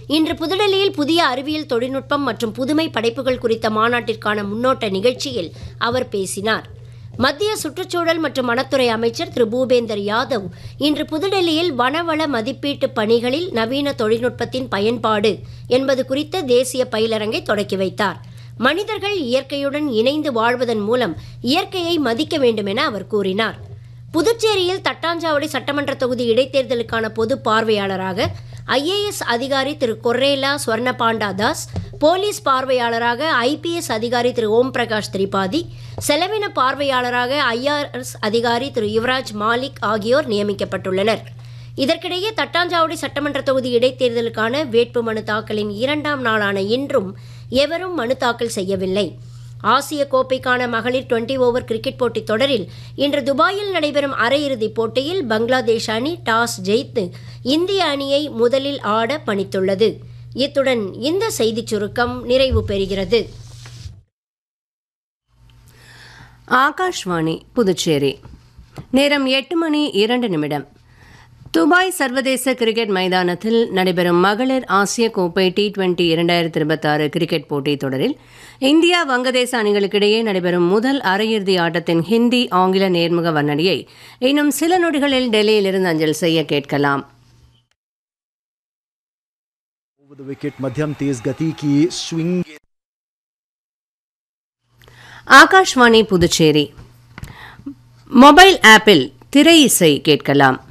இன்று புதுடெல்லியில் புதிய அறிவியல் தொழில்நுட்பம் மற்றும் புதுமை படைப்புகள் குறித்த மாநாட்டிற்கான முன்னோட்ட நிகழ்ச்சியில் அவர் பேசினார் மத்திய சுற்றுச்சூழல் மற்றும் வனத்துறை அமைச்சர் திரு பூபேந்தர் யாதவ் இன்று புதுடெல்லியில் வனவள மதிப்பீட்டு பணிகளில் நவீன தொழில்நுட்பத்தின் பயன்பாடு என்பது குறித்த தேசிய பயிலரங்கை தொடக்கி வைத்தார் மனிதர்கள் இயற்கையுடன் இணைந்து வாழ்வதன் மூலம் இயற்கையை மதிக்க வேண்டும் என அவர் கூறினார் புதுச்சேரியில் தட்டாஞ்சாவடி சட்டமன்ற தொகுதி இடைத்தேர்தலுக்கான பொது பார்வையாளராக ஐஏஎஸ் அதிகாரி திரு கொர்ரேலா ஸ்வர்ணபாண்டா தாஸ் போலீஸ் பார்வையாளராக ஐபிஎஸ் அதிகாரி திரு ஓம் பிரகாஷ் திரிபாதி செலவின பார்வையாளராக ஐஆர்எஸ் அதிகாரி திரு யுவராஜ் மாலிக் ஆகியோர் நியமிக்கப்பட்டுள்ளனர் இதற்கிடையே தட்டாஞ்சாவடி சட்டமன்ற தொகுதி இடைத்தேர்தலுக்கான வேட்புமனு தாக்கலின் இரண்டாம் நாளான இன்றும் எவரும் மனு தாக்கல் செய்யவில்லை ஆசிய கோப்பைக்கான மகளிர் டுவெண்டி ஓவர் கிரிக்கெட் போட்டித் தொடரில் இன்று துபாயில் நடைபெறும் அரையிறுதிப் போட்டியில் பங்களாதேஷ் அணி டாஸ் ஜெயித்து இந்திய அணியை முதலில் ஆட பணித்துள்ளது இத்துடன் இந்த செய்திச் சுருக்கம் நிறைவு பெறுகிறது ஆகாஷ்வாணி புதுச்சேரி நேரம் எட்டு மணி இரண்டு நிமிடம் துபாய் சர்வதேச கிரிக்கெட் மைதானத்தில் நடைபெறும் மகளிர் ஆசிய கோப்பை டி டுவெண்டி இரண்டாயிரத்தி இருபத்தாறு கிரிக்கெட் போட்டித் தொடரில் இந்தியா வங்கதேச அணிகளுக்கிடையே நடைபெறும் முதல் அரையிறுதி ஆட்டத்தின் ஹிந்தி ஆங்கில நேர்முக வர்ணனையை இன்னும் சில நொடிகளில் டெல்லியிலிருந்து அஞ்சல் செய்ய கேட்கலாம் Over the wicket मध्यम तेज गति की स्विंग ஆகாஷ்வாணி புதுச்சேரி மொபைல் ஆப்பில் திரை இசை கேட்கலாம்